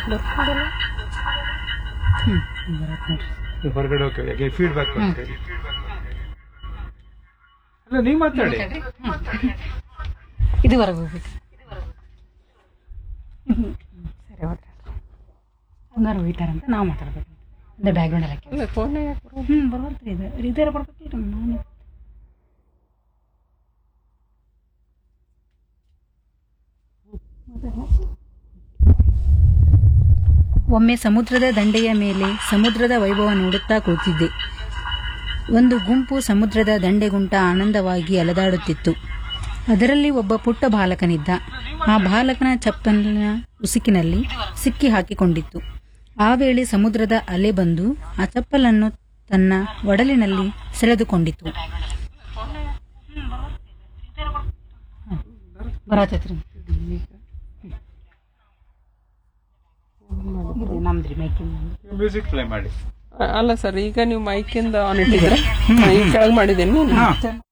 ಹ್ಮ್ ಬರತ್ ನೋಡ್ರಿ ಹೊರಗಡೆ ಹೋಗ್ತೇವೆ ಯಾಕೆ ಫೀಡ್ಬ್ಯಾಕ್ ಕೊಡ್ತೇವೆ ಅಲ್ಲ ನೀವು ಮಾತಾಡಿ ಇದುವರೆಗೆ ಹೋಗ್ಬೇಕು ಹ್ಮ್. ಸರಿ ಹೋದ್ರೆ ಹಂಗಾರು ಹೋಯ್ತಾರಂತ ನಾವು ಮಾತಾಡ್ಬೇಕು ಅಂದ್ರೆ ಬ್ಯಾಕ್ ಗ್ರೌಂಡ್ ಎಲ್ಲ ಅಲ್ಲ ಫೋನ್ ಯಾಕೆ ಬರೋದು? ಹ್ಞೂ ಬರ್ಬರ್ತೀರಿ ಇದು ಇದರ ಬರ್ಬೇಕಿಲ್ಲ ನಾನು ಒಮ್ಮೆ ಸಮುದ್ರದ ದಂಡೆಯ ಮೇಲೆ ಸಮುದ್ರದ ವೈಭವ ನೋಡುತ್ತಾ ಕೂತಿದ್ದೆ ಒಂದು ಗುಂಪು ಸಮುದ್ರದ ದಂಡೆಗುಂಟ ಆನಂದವಾಗಿ ಅಲೆದಾಡುತ್ತಿತ್ತು ಅದರಲ್ಲಿ ಒಬ್ಬ ಪುಟ್ಟ ಬಾಲಕನಿದ್ದ ಆ ಬಾಲಕನ ಚಪ್ಪಲಿನ ಉಸುಕಿನಲ್ಲಿ ಸಿಕ್ಕಿ ಹಾಕಿಕೊಂಡಿತ್ತು ಆ ವೇಳೆ ಸಮುದ್ರದ ಅಲೆ ಬಂದು ಆ ಚಪ್ಪಲನ್ನು ತನ್ನ ಒಡಲಿನಲ್ಲಿ ಸೆಳೆದುಕೊಂಡಿತು ಬರತೈತ್ರಿ ನಮ್ದ್ರಿ ಮೈಕಿನ ಮ್ಯೂಸಿಕ್ ಪ್ಲೇ ಮಾಡಿ ಅಲ್ಲ ಸರ್ ಈಗ ನೀವು ಮೈಕಿಂದ ಆನ್ ಇಟ್ಟಿದ್ರೆ ಈಗ ಕೆಳಗೆ ಮಾಡಿದ್ದೇನೆ ಹಾ